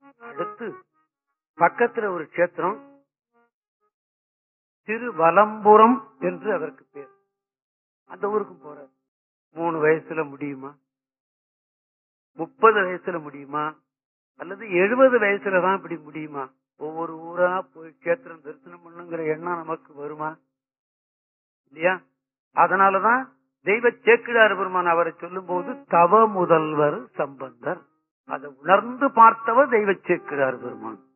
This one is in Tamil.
அடுத்து பக்கத்துல ஒரு கஷேத்திரம் திருவலம்புரம் என்று அதற்கு பேர் அந்த ஊருக்கு போறார் மூணு வயசுல முடியுமா முப்பது வயசுல முடியுமா அல்லது எழுபது வயசுல தான் இப்படி முடியுமா ஒவ்வொரு ஊரா போய் கேத்திரம் தரிசனம் பண்ணுங்கிற எண்ணம் நமக்கு வருமா இல்லையா அதனாலதான் தெய்வ சேக்கிழார் பெருமான் அவரை சொல்லும் போது தவ முதல்வர் சம்பந்தர் அதை உணர்ந்து பார்த்தவர் தெய்வ சேக்கிழார் பெருமான்